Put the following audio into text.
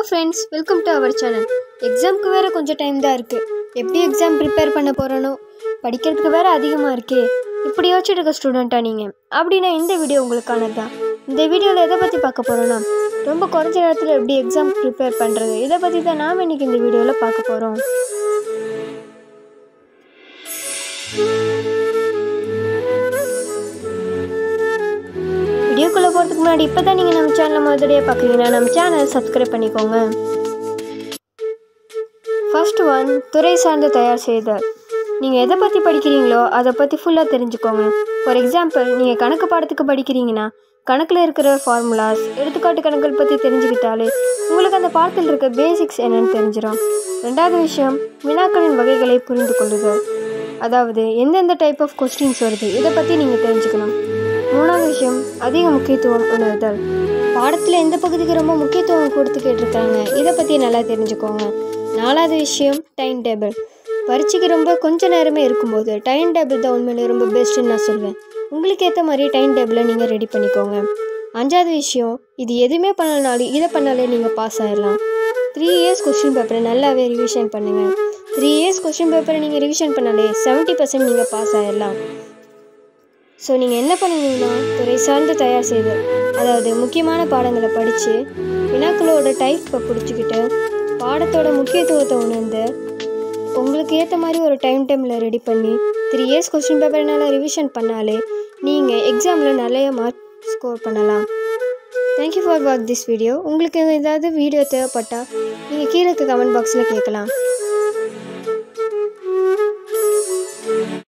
friends welcome to our channel எக்ஸாம்க்கு வேறு கொஞ்சம் டைம் தான் இருக்குது எப்படி எக்ஸாம் ப்ரிப்பேர் பண்ண போகிறனோ படிக்கிறதுக்கு வேறு அதிகமாக இருக்கே இப்படி யோசிச்சுட்டு இருக்க ஸ்டூடெண்ட்டா நீங்கள் அப்படின்னா இந்த வீடியோ உங்களுக்கானது தான் இந்த வீடியோவில் எதை பற்றி பார்க்க போகிறோன்னா ரொம்ப குறைஞ்ச நேரத்தில் எப்படி எக்ஸாம் ப்ரிப்பேர் பண்ணுறது இதை பற்றி தான் நாம் இன்றைக்கி இந்த வீடியோவில் பார்க்க போகிறோம் வீடியோக்குள்ளே போகிறதுக்கு முன்னாடி இப்போ தான் நீங்கள் நம்ம சேனலை முதலடியாக பார்க்குறீங்கன்னா நம்ம சேனலை சப்ஸ்கிரைப் பண்ணிக்கோங்க ஃபர்ஸ்ட் ஒன் துறை சார்ந்து தயார் செய்தல் நீங்கள் எதை பற்றி படிக்கிறீங்களோ அதை பற்றி ஃபுல்லாக தெரிஞ்சுக்கோங்க ஃபார் எக்ஸாம்பிள் நீங்கள் கணக்கு பாடத்துக்கு படிக்கிறீங்கன்னா கணக்கில் இருக்கிற ஃபார்முலாஸ் எடுத்துக்காட்டு கணக்குகள் பற்றி தெரிஞ்சுக்கிட்டாலே உங்களுக்கு அந்த பாடத்தில் இருக்க பேசிக்ஸ் என்னன்னு தெரிஞ்சிடும் ரெண்டாவது விஷயம் வினாக்களின் வகைகளை புரிந்து கொள்ளுதல் அதாவது எந்தெந்த டைப் ஆஃப் கொஸ்டின்ஸ் வருது இதை பற்றி நீங்கள் தெரிஞ்சுக்கணும் மூணாவது விஷயம் அதிக முக்கியத்துவம் உணர்தல் பாடத்தில் எந்த பகுதிக்கு ரொம்ப முக்கியத்துவம் கொடுத்து கேட்டிருக்காங்க இதை பற்றி நல்லா தெரிஞ்சுக்கோங்க நாலாவது விஷயம் டைம் டேபிள் பரீட்சைக்கு ரொம்ப கொஞ்ச நேரமே இருக்கும்போது டைம் டேபிள் தான் உண்மையிலே ரொம்ப பெஸ்ட்டுன்னு நான் சொல்வேன் உங்களுக்கு ஏற்ற மாதிரி டைம் டேபிளை நீங்கள் ரெடி பண்ணிக்கோங்க அஞ்சாவது விஷயம் இது எதுவுமே பண்ணலனாலும் இதை பண்ணாலே நீங்கள் பாஸ் ஆயிடலாம் த்ரீ இயர்ஸ் கொஸ்டின் பேப்பரை நல்லாவே ரிவிஷன் பண்ணுங்கள் த்ரீ இயர்ஸ் கொஸ்டின் பேப்பரை நீங்கள் ரிவிஷன் பண்ணாலே செவன்ட்டி பர்சன்ட் நீங்கள் பாஸ் ஆயிடலாம் ஸோ நீங்கள் என்ன பண்ணணும்னா துறை சார்ந்து தயார் செய்தல் அதாவது முக்கியமான பாடங்களை படித்து வினாக்களோட டைப்பை பிடிச்சிக்கிட்டு பாடத்தோட முக்கியத்துவத்தை உணர்ந்து உங்களுக்கு ஏற்ற மாதிரி ஒரு டைம் டேபிளை ரெடி பண்ணி த்ரீ இயர்ஸ் கொஸ்டின் பேப்பர் நல்லா ரிவிஷன் பண்ணாலே நீங்கள் எக்ஸாமில் நிறைய மார்க் ஸ்கோர் பண்ணலாம் thank you for watch this video உங்களுக்கு ஏதாவது வீடியோ தேவைப்பட்டால் நீங்கள் கீழே இருக்க கமெண்ட் பாக்ஸில் கேட்கலாம்